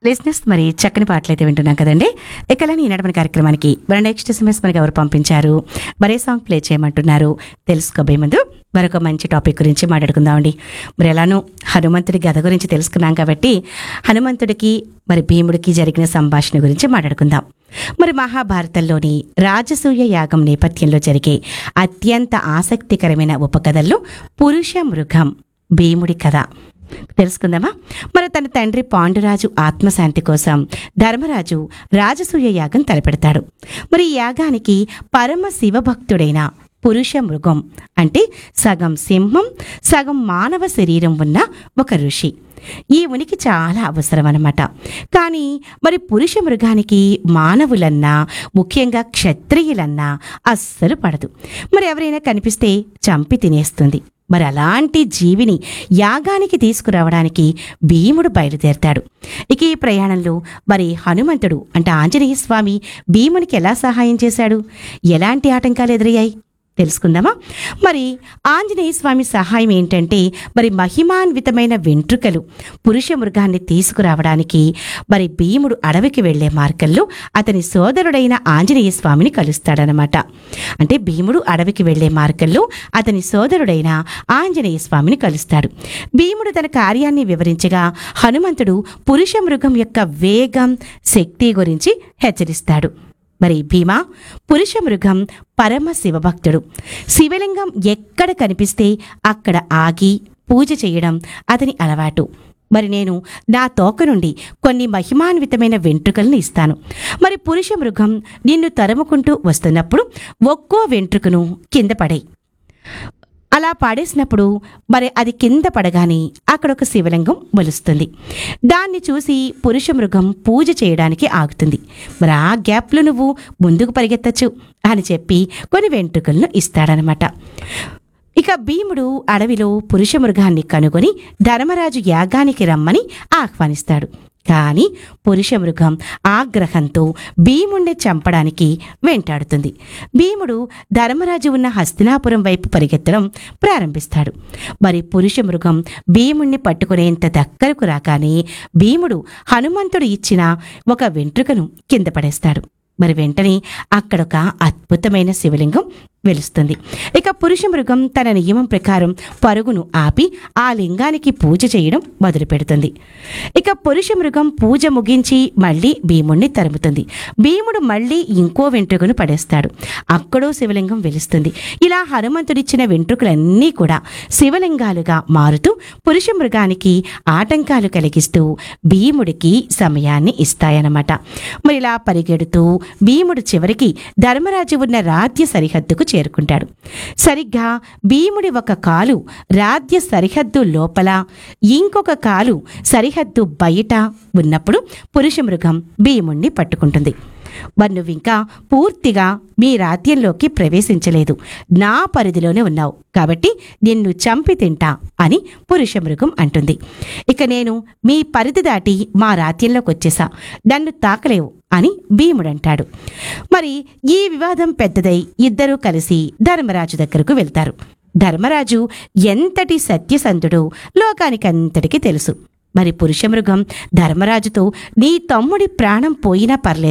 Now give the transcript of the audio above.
listeners మరి చక్కని పాటలు అయితే వింటున్నాం కదండి ఇకలని ఈనాటి మన కార్యక్రమానికి మన నెక్స్ట్ ఎస్ఎంఎస్ మనకి ఎవరు పంపించారు మరే సాంగ్ ప్లే చేయమంటున్నారు తెలుసుకోబోయే ముందు మరొక మంచి టాపిక్ గురించి మాట్లాడుకుందామండి మరి ఎలానో హనుమంతుడి గద గురించి తెలుసుకున్నాం కాబట్టి హనుమంతుడికి మరి భీముడికి జరిగిన సంభాషణ గురించి మాట్లాడుకుందాం మరి మహాభారతంలోని రాజసూయ యాగం నేపథ్యంలో జరిగే అత్యంత ఆసక్తికరమైన ఉపకథల్లో పురుష మృగం భీముడి కథ తెలుసుకుందామా మరి తన తండ్రి పాండురాజు ఆత్మశాంతి కోసం ధర్మరాజు రాజసూయ యాగం తలపెడతాడు మరి ఈ యాగానికి పరమ శివభక్తుడైన పురుష మృగం అంటే సగం సింహం సగం మానవ శరీరం ఉన్న ఒక ఋషి ఈ ఉనికి చాలా అవసరం అన్నమాట కానీ మరి పురుష మృగానికి మానవులన్నా ముఖ్యంగా క్షత్రియులన్నా అస్సలు పడదు మరి ఎవరైనా కనిపిస్తే చంపి తినేస్తుంది మరి అలాంటి జీవిని యాగానికి తీసుకురావడానికి భీముడు బయలుదేరతాడు ఇక ఈ ప్రయాణంలో మరి హనుమంతుడు అంటే ఆంజనేయ స్వామి భీమునికి ఎలా సహాయం చేశాడు ఎలాంటి ఆటంకాలు ఎదురయ్యాయి తెలుసుకుందామా మరి ఆంజనేయ స్వామి సహాయం ఏంటంటే మరి మహిమాన్వితమైన వెంట్రుకలు పురుష మృగాన్ని తీసుకురావడానికి మరి భీముడు అడవికి వెళ్లే మార్గంలో అతని సోదరుడైన ఆంజనేయ స్వామిని కలుస్తాడనమాట అంటే భీముడు అడవికి వెళ్లే మార్గంలో అతని సోదరుడైన ఆంజనేయ స్వామిని కలుస్తాడు భీముడు తన కార్యాన్ని వివరించగా హనుమంతుడు పురుష మృగం యొక్క వేగం శక్తి గురించి హెచ్చరిస్తాడు మరి భీమా పురుష మృగం పరమ శివభక్తుడు శివలింగం ఎక్కడ కనిపిస్తే అక్కడ ఆగి పూజ చేయడం అతని అలవాటు మరి నేను నా తోక నుండి కొన్ని మహిమాన్వితమైన వెంట్రుకలను ఇస్తాను మరి పురుష మృగం నిన్ను తరుముకుంటూ వస్తున్నప్పుడు ఒక్కో వెంట్రుకను కింద పడేయి అలా పాడేసినప్పుడు మరి అది కింద పడగానే అక్కడ ఒక శివలింగం మొలుస్తుంది దాన్ని చూసి పురుష మృగం పూజ చేయడానికి ఆగుతుంది మరి ఆ గ్యాప్లో నువ్వు ముందుకు పరిగెత్తచ్చు అని చెప్పి కొన్ని వెంట్రుకలను ఇస్తాడనమాట ఇక భీముడు అడవిలో పురుష మృగాన్ని కనుగొని ధర్మరాజు యాగానికి రమ్మని ఆహ్వానిస్తాడు కానీ పురుష మృగం ఆగ్రహంతో భీముణ్ణి చంపడానికి వెంటాడుతుంది భీముడు ధర్మరాజు ఉన్న హస్తినాపురం వైపు పరిగెత్తడం ప్రారంభిస్తాడు మరి పురుష మృగం భీముణ్ణి పట్టుకునేంత దగ్గరకు రాగానే భీముడు హనుమంతుడు ఇచ్చిన ఒక వెంట్రుకను కింద పడేస్తాడు మరి వెంటనే అక్కడొక అద్భుతమైన శివలింగం వెలుస్తుంది ఇక పురుష మృగం తన నియమం ప్రకారం పరుగును ఆపి ఆ లింగానికి పూజ చేయడం మొదలు పెడుతుంది ఇక పురుష మృగం పూజ ముగించి మళ్ళీ భీముణ్ణి తరుముతుంది భీముడు మళ్ళీ ఇంకో వెంట్రుకను పడేస్తాడు అక్కడో శివలింగం వెలుస్తుంది ఇలా హనుమంతుడిచ్చిన వెంట్రుకలన్నీ కూడా శివలింగాలుగా మారుతూ పురుష మృగానికి ఆటంకాలు కలిగిస్తూ భీముడికి సమయాన్ని ఇస్తాయన్నమాట మరి ఇలా పరిగెడుతూ భీముడు చివరికి ధర్మరాజు ఉన్న రాజ్య సరిహద్దుకు చేరుకుంటాడు సరిగ్గా భీముడి ఒక కాలు రాజ్య సరిహద్దు లోపల ఇంకొక కాలు సరిహద్దు బయట ఉన్నప్పుడు పురుష మృగం భీముణ్ణి పట్టుకుంటుంది మరి నువ్వింకా పూర్తిగా మీ రాజ్యంలోకి ప్రవేశించలేదు నా పరిధిలోనే ఉన్నావు కాబట్టి నిన్ను చంపి తింటా అని పురుష మృగం అంటుంది ఇక నేను మీ పరిధి దాటి మా రాజ్యంలోకి వచ్చేసా నన్ను తాకలేవు అని భీముడంటాడు మరి ఈ వివాదం పెద్దదై ఇద్దరూ కలిసి ధర్మరాజు దగ్గరకు వెళ్తారు ధర్మరాజు ఎంతటి సత్యసంధుడో లోకానికంతటికి తెలుసు మరి పురుషమృగం ధర్మరాజుతో నీ తమ్ముడి ప్రాణం పోయినా పర్లేదు